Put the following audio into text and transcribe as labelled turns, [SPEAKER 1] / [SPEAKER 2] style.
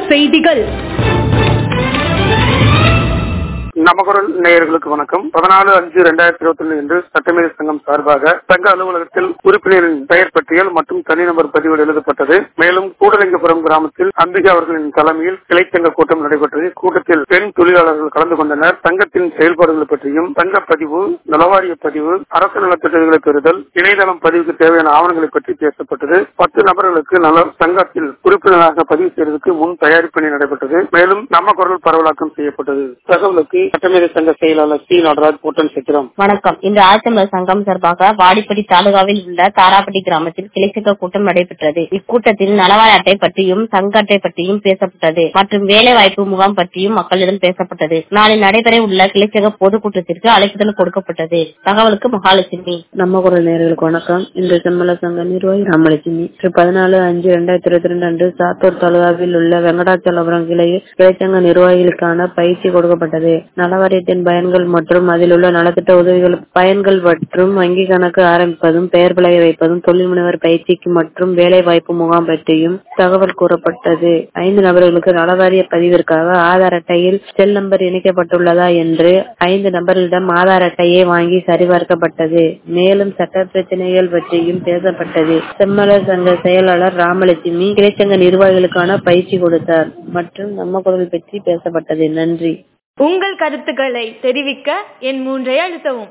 [SPEAKER 1] செய்திகள்
[SPEAKER 2] நமகுரல் நேயர்களுக்கு வணக்கம் பதினாலு அஞ்சு ரெண்டாயிரத்தி இருபத்தி ஒண்ணு இன்று சட்டமேதை சங்கம் சார்பாக சங்க அலுவலகத்தில் உறுப்பினரின் பெயர் பட்டியல் மற்றும் தனிநபர் பதிவேடு எழுதப்பட்டது மேலும் கூடலிங்கபுரம் கிராமத்தில் அம்பிகா அவர்களின் தலைமையில் கிளைச்சங்க கூட்டம் நடைபெற்றது கூட்டத்தில் பெண் தொழிலாளர்கள் கலந்து கொண்டனர் சங்கத்தின் செயல்பாடுகள் பற்றியும் சங்க பதிவு நலவாரிய பதிவு அரசு நலத்திட்டங்களை பெறுதல் இணையதளம் பதிவுக்கு தேவையான ஆவணங்களை பற்றி பேசப்பட்டது பத்து நபர்களுக்கு நல சங்கத்தில் உறுப்பினராக பதிவு செய்வதற்கு முன் தயாரிப்பு பணி நடைபெற்றது மேலும் நம்ம குரல் பரவலாக்கம் செய்யப்பட்டது தகவலுக்கு சட்டமேதை சங்க செயலாளர் சி நடராஜ் போட்டன் சித்திரம்
[SPEAKER 3] வணக்கம் இன்று ஆழ்த்தமிழர் சங்கம் சார்பாக வாடிப்படி தாலுகாவில் உள்ள தாராப்பட்டி கிராமத்தில் கிளைச்சங்க கூட்டம் நடைபெற்றது இக்கூட்டத்தில் நலவாரி அட்டை பற்றியும் சங்க அட்டை பற்றியும் பேசப்பட்டது மற்றும் வேலை வாய்ப்பு முகாம் பற்றியும் மக்களிடம் பேசப்பட்டது நாளை நடைபெற உள்ள கிளைச்சங்க பொதுக்கூட்டத்திற்கு அழைப்புதல் கொடுக்கப்பட்டது தகவலுக்கு மகாலட்சுமி
[SPEAKER 4] நம்ம குரல் நேர்களுக்கு வணக்கம் இன்று செம்மல சங்க நிர்வாகி ராமலட்சுமி இன்று பதினாலு அஞ்சு ரெண்டாயிரத்தி இருபத்தி ரெண்டு அன்று சாத்தூர் தாலுகாவில் உள்ள வெங்கடாச்சலபுரம் கிளையில் கிளைச்சங்க நிர்வாகிகளுக்கான பயிற்சி கொடுக்கப்பட்டது நலவாரியத்தின் பயன்கள் மற்றும் அதில் உள்ள நலத்திட்ட உதவிகள் பயன்கள் மற்றும் வங்கி கணக்கு ஆரம்பிப்பதும் பெயர் பிழைய வைப்பதும் தொழில் முனைவர் பயிற்சிக்கு மற்றும் வேலை வாய்ப்பு முகாம் பற்றியும் தகவல் கூறப்பட்டது ஐந்து நபர்களுக்கு நலவாரிய பதிவிற்காக ஆதார் அட்டையில் செல் நம்பர் இணைக்கப்பட்டுள்ளதா என்று ஐந்து நபர்களிடம் ஆதார் அட்டையை வாங்கி சரிபார்க்கப்பட்டது மேலும் சட்ட பிரச்சனைகள் பற்றியும் பேசப்பட்டது செம்மலர் சங்க செயலாளர் ராமலட்சுமி கிளைச்சங்க நிர்வாகிகளுக்கான பயிற்சி கொடுத்தார் மற்றும் நம்ம குரல் பற்றி பேசப்பட்டது நன்றி
[SPEAKER 1] உங்கள் கருத்துக்களை தெரிவிக்க என் மூன்றை அழுத்தவும்